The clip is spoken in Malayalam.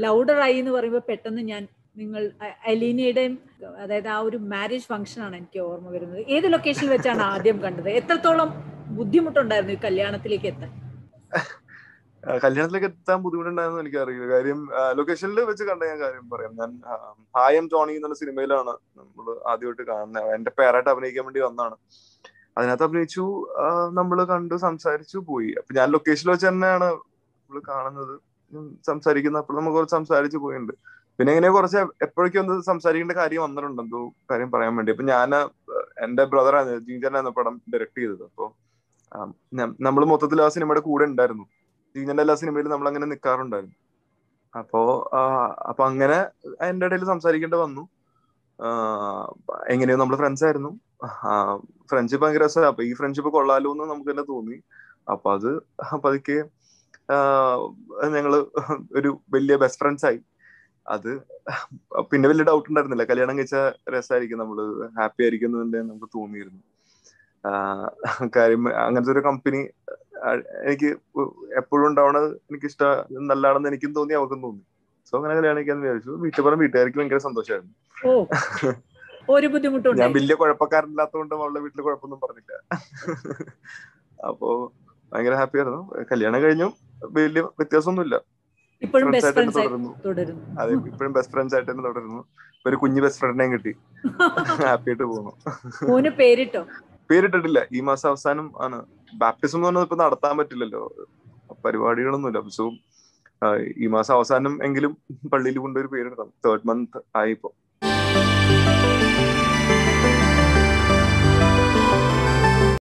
ലൗഡർ ആയി എന്ന് പറയുമ്പോൾ പെട്ടെന്ന് ഞാൻ നിങ്ങൾ അ- അലീനയുടെയും അതായത് ആ ഒരു മാരേജ് ഫംഗ്ഷൻ ആണ് എനിക്ക് ഓർമ്മ വരുന്നത് ഏത് ലൊക്കേഷനിൽ വെച്ചാണ് ആദ്യം കണ്ടത് എത്രത്തോളം ബുദ്ധിമുട്ടുണ്ടായിരുന്നു ഈ കല്യാണത്തിലേക്ക് എത്താൻ ആ, കല്യാണത്തിലേക്ക് എത്താൻ ബുദ്ധിമുട്ടുണ്ടായിരുന്നു എനിക്ക് അറിയില്ല കാര്യം ലൊക്കേഷനിൽ വെച്ച് കണ്ട ഞാൻ കാര്യം പറയാം ഞാൻ ആ, ഹായം ജോണി എന്നുള്ള സിനിമയിലാണ് നമ്മൾ ആദ്യമായിട്ട് കാണുന്നത് എന്റെ പേരായിട്ട് അഭിനയിക്കാൻ വേണ്ടി വന്നാണ് അതിനകത്ത് അഭിനയിച്ചു നമ്മൾ കണ്ടു സംസാരിച്ചു പോയി അപ്പൊ ഞാൻ ലൊക്കേഷനിൽ വെച്ച് തന്നെയാണ് നമ്മൾ കാണുന്നത് ഉം, സംസാരിക്കുന്നത് അപ്പോൾ നമുക്ക് കുറച്ച് സംസാരിച്ചു പോയിട്ടുണ്ട് പിന്നെ ഇങ്ങനെ കുറച്ച് എപ്പോഴേക്കും ഒന്ന് സംസാരിക്കേണ്ട കാര്യം വന്നിട്ടുണ്ട് എന്തോ കാര്യം പറയാൻ വേണ്ടി അപ്പൊ ഞാൻ എന്റെ ബ്രദറാണ് ജീജനാണ് പടം ഡയറക്ട് ചെയ്തത് അപ്പൊ നമ്മൾ മൊത്തത്തിൽ ആ സിനിമയുടെ കൂടെ ഉണ്ടായിരുന്നു ജീജന്റെ എല്ലാ സിനിമയിലും നമ്മൾ അങ്ങനെ നിൽക്കാറുണ്ടായിരുന്നു അപ്പോ ആ, അപ്പൊ അങ്ങനെ അതിന്റെ ഇടയിൽ സംസാരിക്കേണ്ടി വന്നു ആ, എങ്ങനെയോ നമ്മൾ ഫ്രണ്ട്സ് ആയിരുന്നു ഫ്രണ്ട്ഷിപ്പ് ഭയങ്കര രസമാണ് അപ്പൊ ഈ ഫ്രണ്ട്ഷിപ്പ് കൊള്ളാലോ എന്ന് നമുക്ക് തന്നെ തോന്നി അപ്പൊ അത് പതുക്കെ ആ, ഞങ്ങള് ഒരു വലിയ ബെസ്റ്റ് ഫ്രണ്ട്സ് ആയി അത് പിന്നെ വലിയ ഡൗട്ട് ഉണ്ടായിരുന്നില്ല കല്യാണം കഴിച്ച രസമായിരിക്കും നമ്മള് ഹാപ്പി ആയിരിക്കും എന്ന് നമുക്ക് തോന്നിയിരുന്നു ആ, കാര്യം അങ്ങനത്തെ ഒരു കമ്പനി എനിക്ക് എപ്പോഴും ഉണ്ടാവണത് എനിക്ക് ഇഷ്ടം നല്ലതാണെന്ന് എനിക്കും തോന്നി അവർക്കും തോന്നി സോ അങ്ങനെ കല്യാണം കഴിക്കാന്ന് വിചാരിച്ചു വീട്ടിൽ പറഞ്ഞ വീട്ടുകാർക്ക് ഭയങ്കര സന്തോഷമായിരുന്നു ഓ ഒരു ഞാൻ ബുദ്ധിമുട്ടുണ്ടായി വലിയ കുഴപ്പക്കാരനില്ലാത്തതുകൊണ്ട് അവളുടെ വീട്ടിൽ കുഴപ്പമൊന്നും പറഞ്ഞില്ല അപ്പോ ഭയങ്കര ഹാപ്പി ആയിരുന്നു കല്യാണം കഴിഞ്ഞു വലിയ വ്യത്യാസമൊന്നുമില്ല ഇപ്പോഴും ഫ്രണ്ട്സ് ബെസ്റ്റ് ആയിട്ട് തന്നെ ഫ്രണ്ട്സ് ആയി തുടരുന്നു തുടരുന്നു അതെ ഇപ്പോഴും ബെസ്റ്റ് ഫ്രണ്ട്സ് ആയിട്ട് തന്നെ തുടരുന്നു ഇപ്പൊ ഒരു കുഞ്ഞു ബെസ്റ്റ് ഫ്രണ്ടിനെയും കിട്ടി ഹാപ്പി ആയിട്ട് പോകുന്നു മോന് പേരിട്ടോ പേരിട്ടിട്ടില്ല ഈ മാസം അവസാനം ആണ് ബാപ്റ്റിസം എന്ന് പറഞ്ഞത് ഇപ്പൊ നടത്താൻ പറ്റില്ലല്ലോ പരിപാടികളൊന്നുമില്ല സോ ഈ മാസം അവസാനം എങ്കിലും പള്ളിയിൽ കൊണ്ടൊരു പേരിടണം തേർഡ് മന്ത് ആയിപ്പോ